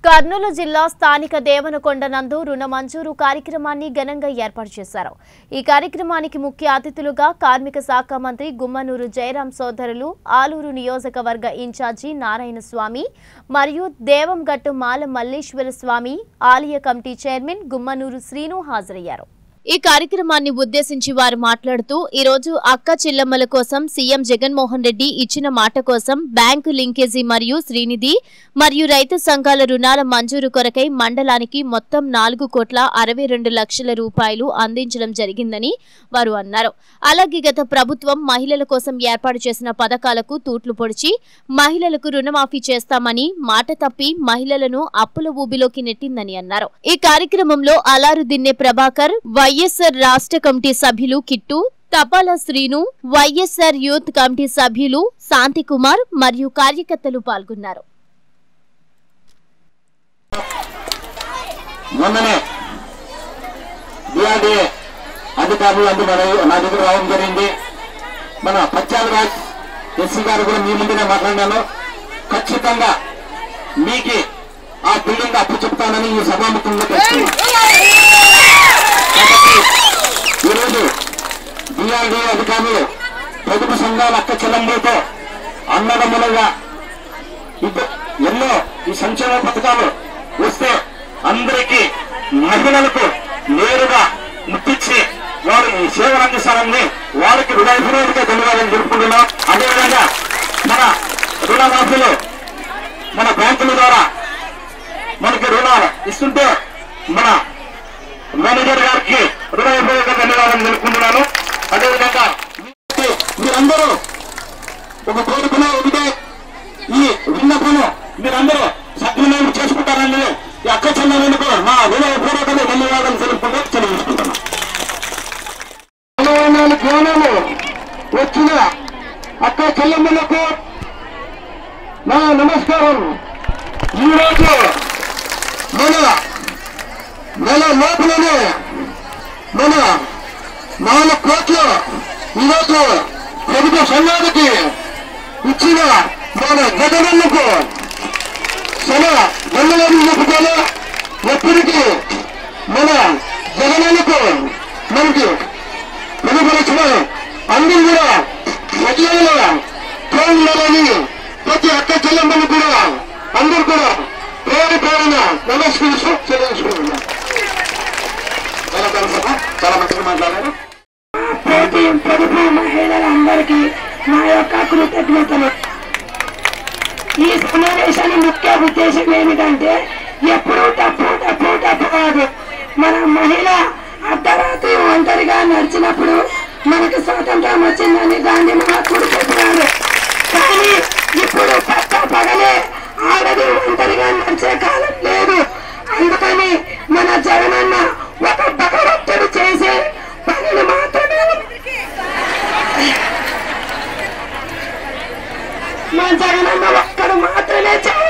కర్నూలు జిల్లా స్థానిక దేవనకొండ నందు రుణ మంజూరు కార్యక్రమాన్ని ఘనంగా ఏర్పాటు చేశారు ఈ కార్యక్రమానికి ముఖ్య అతిథులుగా కార్మిక శాఖ మంత్రి గుమ్మనూరు జయరాం సోదరులు ఆలూరు నియోజకవర్గ ఇన్ఛార్జి నారాయణ స్వామి మరియు దేవంగట్టు మాల మల్లేశ్వర స్వామి ఆలయ కమిటీ చైర్మన్ గుమ్మనూరు శ్రీను హాజరయ్యారు ఈ కార్యక్రమాన్ని ఉద్దేశించి వారు మాట్లాడుతూ ఈ రోజు అక్క చెల్లమ్మల కోసం సీఎం జగన్మోహన్ రెడ్డి ఇచ్చిన మాట కోసం బ్యాంకు లింకేజీ మరియు శ్రీనిధి మరియు రైతు సంఘాల రుణాల మంజూరు కొరకై మండలానికి మొత్తం నాలుగు కోట్ల అరవై రెండు లక్షల రూపాయలు అందించడం జరిగిందని వారు అన్నారు అలాగే గత ప్రభుత్వం మహిళల కోసం ఏర్పాటు చేసిన పథకాలకు తూట్లు పొడిచి మహిళలకు రుణమాఫీ చేస్తామని మాట తప్పి మహిళలను అప్పుల ఊబిలోకి నెట్టిందని అన్నారు ఈ కార్యక్రమంలో అలారుదిన్నె ప్రభాకర్ వైఎస్ఆర్ రాష్ట్ర కమిటీ సభ్యులు కిట్టు తపాలా శ్రీను వైఎస్ఆర్ యూత్ కమిటీ సభ్యులు శాంతికుమార్ మరియు కార్యకర్తలు పాల్గొన్నారు మొన్ననే డిఆర్డీఏ అధికారులు అందు మన నా దగ్గర రావడం జరిగింది మన పచ్చాల రాజ్ ఎస్సీ గారు కూడా మీ ముందునే మాట్లాడినాను ఖచ్చితంగా మీకు ఆ బిల్డింగ్ అప్పు చెప్తానని ఈ సభాముఖంలో తెలుస్తుంది కాబట్టి ఈరోజు డిఆర్డీఏ అధికారులు పొదుపు సంఘాల అక్క చెల్లెమ్మలతో అన్నదమ్ములుగా ఇద్ద- ఎన్నో ఈ సంక్షేమ పథకాలు వస్తే అందరికీ మహిళలకు నేరుగా ముట్టించి వారు ఈ సేవలు అందిస్తారని వారికి హృదయపూర్వక ధన్యవాదాలు జరుపుకుంటున్నాం అదేవిధంగా మన రుణమాఫీలు మన బ్యాంకుల ద్వారా మనకి రుణాలు ఇస్తుంటే మన మేనేజర్ గారికి హృదయపూర్వక ధన్యవాదాలు తెలుపుకుంటున్నాను అదేవిధంగా మీరందరూ ఒక కోరికలో ఉంటే ఈ విన్నపను మీరందరూ సద్వినియోగం చేసుకుంటారని ఈ అక్క చెల్లెలకు నా హృదయపూర్వకంగా ధన్యవాదాలు తెలుపుకుంటూ తెలియజేసుకుంటున్నాను నాలుగు గ్రామాలు వచ్చిన అక్క చెల్లెమ్మలకు నా నమస్కారం ఈరోజు మన నెల లోపలనే మన నాలుగు కోట్లు ఈరోజు ప్రభుత్వ సంఘానికి ఇచ్చిన మన జగనన్నకు సమ ధన్యవాదాలు చెప్పుకోవాలి ఎప్పటికీ మన జగనన్నకు మనకి మెరుగుపరిచిన అందరూ కూడా మహిళల తోడులని ప్రతి అక్క చెల్లెమ్మను కూడా అందరూ కూడా పేరు పేరున నమస్కరిస్తూ తెలియజేసుకుంటున్నాం చాలా ధన్యవాదాలు. చాలా మంచిగా మాట్లాడారు ప్రతి పొదుపు మహిళలందరికీ నా యొక్క కృతజ్ఞతలు ఈ సమావేశాన్ని ముఖ్య ఉద్దేశం ఏమిటంటే ఎప్పుడు తప్పు తప్పు తప్పు కాదు మన మహిళ అర్ధరాత్రి ఒంటరిగా నడిచినప్పుడు మనకు స్వాతంత్రం వచ్చిందని గాంధీ మహాత్ముడు చెప్పినాడు కానీ ఇప్పుడు పట్ట పగలే ఆడది ఒంటరిగా నడిచే కాలం లేదు అందుకని మన జగనన్న ఒక భగవంతుడు చేసే పనిని మాత్రమే మా జగనన్న ఒక్కడు మాత్రమే చేయాలి